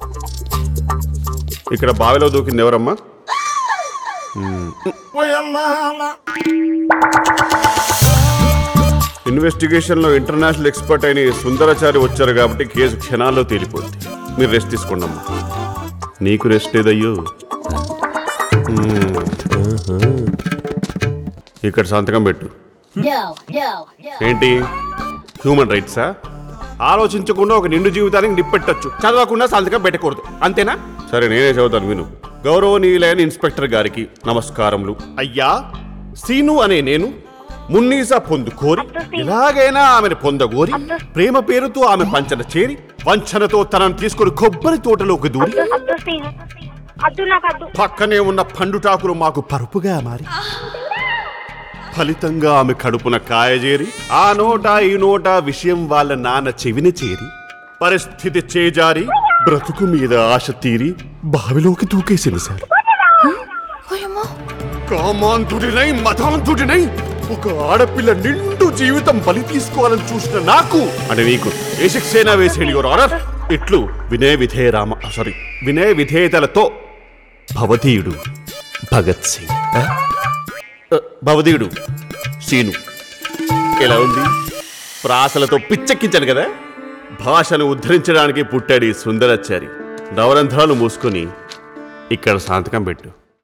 ఇక్కడ బావిలో దూకింది ఎవరమ్మా ఇన్వెస్టిగేషన్లో ఇంటర్నేషనల్ ఎక్స్పర్ట్ అయిన ఈ సుందరాచారి వచ్చారు కాబట్టి కేసు క్షణాల్లో తేలిపోద్ది మీరు రెస్ట్ తీసుకోండి అమ్మా నీకు రెస్ట్ లేదయ్యో మ్మ్. ఇక్కడ సంతకం పెట్టు No, no, no. ఏంటి హ్యూమన్ రైట్సా ఆలోచించకుండా ఒక నిండు జీవితానికి నిప్పెట్టచ్చు చదవకుండా సంతకం పెట్టకూడదు అంతేనా సరే నేనే చదువుతాను విను గౌరవనీయులైన ఇన్స్పెక్టర్ గారికి నమస్కారములు అయ్యా సీను అనే నేను మున్నీసా పొందు కోరి ఎలాగైనా ఆమెను పొందగోరి ప్రేమ పేరుతో ఆమె పంచన చేరి వంచనతో తనను తీసుకొని కొబ్బరి తోటలోకి దూరి అద్దు సీను అద్దు నాకు అద్దు పక్కనే ఉన్న పండుటాకులు మాకు పరుపుగా మారి ఫలితంగా ఆమె కడుపున కాయజేరి ఆ నోట ఈ నోట విషయం వాళ్ళ నాన్న చెవిన చేరి పరిస్థితి చేజారి బ్రతుకు మీద ఆశ తీరి బావిలోకి దూకేసింది సార్ కామాంతుడినై మతాంతుడినై ఒక ఆడపిల్ల నిండు జీవితం బలి తీసుకోవాలని చూసిన నాకు అంటే నీకు ఏ శిక్షైనా వేసేది యువర్ ఆనర్ ఇట్లు వినయ విధేయ రామ సారీ వినయ విధేయతలతో భవధీయుడు భగత్ సింగ్ ఆ? ఆ, భవధీయుడు సీను ఎలా ఉంది ప్రాసలతో పిచ్చెక్కించాను కదా భాషను ఉద్ధరించడానికి పుట్టాడు ఈ సుందరాచారి నవరంధ్రాలు మూసుకొని ఇక్కడ సంతకం పెట్టు